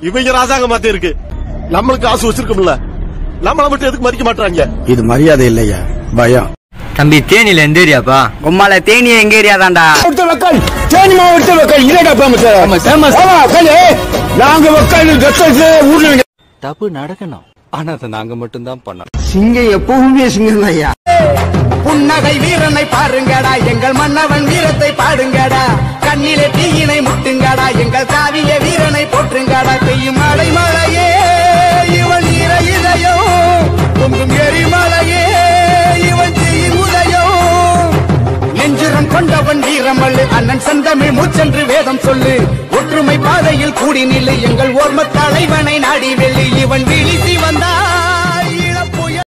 இவங்க ராஜாங்க மாத்தி இருக்கு நம்மளுக்கு காசு வச்சிருக்கோம்ல நம்மள மட்டும் எதுக்கு மதிக்க மாட்டாங்க இது மரியாதை இல்லையா பயம் தம்பி தேனியில எந்த ஏரியாப்பா உம்மால தேனி எங்க ஏரியா தான்டா மக்கள் தேனி மாவட்ட மக்கள் இல்லடா ஃபேமஸ் நாங்க மக்கள் ஊர்ல தப்பு நடக்கணும் ஆனா அதை நாங்க மட்டும்தான் பண்ணணும் சிங்கம் எப்பவுமே சிங்கம் ஐயா புன்னகை வீரனை பாருங்கடா எங்கள் மன்னவன் வீரத்தை பாடுங்கடா கண்ணிலே தீயினை முட்டுங்கடா எங்கள் காவிய வீரனை போற்றுங்கடா பெய்யும் மழை மழையே இவன் ஈர இதயம் பொங்கும் எரிமலையே இவன் தீயின் உதயம் நெஞ்சுரம் கொண்டவன் வீரமல்லு அண்ணன் செந்தமிழ் மூச்சென்று வேதம் சொல்லு ஒற்றுமை பாதையில் கூடி நில்லு எங்கள் ஓர்ம தலைவனை நாடி வெள்ளி இவன் வீழ்ச்சி வந்தான்